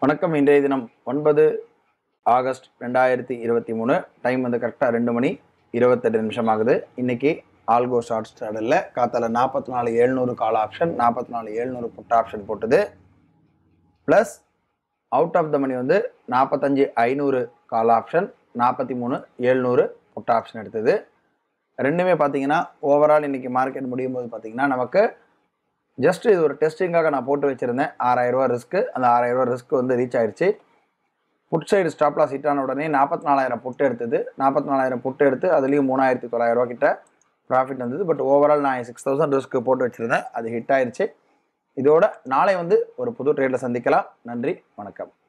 வணக்கம் இன்றைய தினம் ஒன்பது ஆகஸ்ட் ரெண்டாயிரத்தி இருபத்தி மூணு டைம் வந்து கரெக்டாக ரெண்டு மணி இருபத்தெட்டு நிமிஷம் ஆகுது இன்னைக்கு ஆல்கோ ஷார்ட் ஸ்டாடலில் காத்தால நாற்பத்தி நாலு எழுநூறு கால் ஆப்ஷன் நாற்பத்தி நாலு எழுநூறு புட் ஆப்ஷன் போட்டது plus out of the money வந்து நாற்பத்தஞ்சு ஐநூறு கால் ஆப்ஷன் நாற்பத்தி மூணு எழுநூறு புட் ஆப்ஷன் எடுத்தது ரெண்டுமே பார்த்தீங்கன்னா ஓவரால் இன்னைக்கு மார்க்கெட் முடியும் போது பார்த்தீங்கன்னா நமக்கு ஜஸ்ட் இது ஒரு டெஸ்டிங்காக நான் போட்டு வச்சுருந்தேன் ஆறாயிரரூவா ரிஸ்க்கு அந்த ஆறாயிரரூவா ரிஸ்க் வந்து ரீச் ஆயிடுச்சு put side stop loss hit ஆன உடனே நாற்பத்தி நாலாயிரம் புட்டு எடுத்தது நாற்பத்தி நாலாயிரம் புட்டு எடுத்து அதுலேயும் மூணாயிரத்தி தொள்ளாயிரரூவா கிட்ட ப்ராஃபிட் வந்தது பட் ஓவரால் நான் சிக்ஸ் தௌசண்ட் ரிஸ்க்கு போட்டு வச்சுருந்தேன் அது ஹிட் ஆயிடுச்சு இதோட நாளை வந்து ஒரு புது ட்ரேடில் சந்திக்கலாம் நன்றி வணக்கம்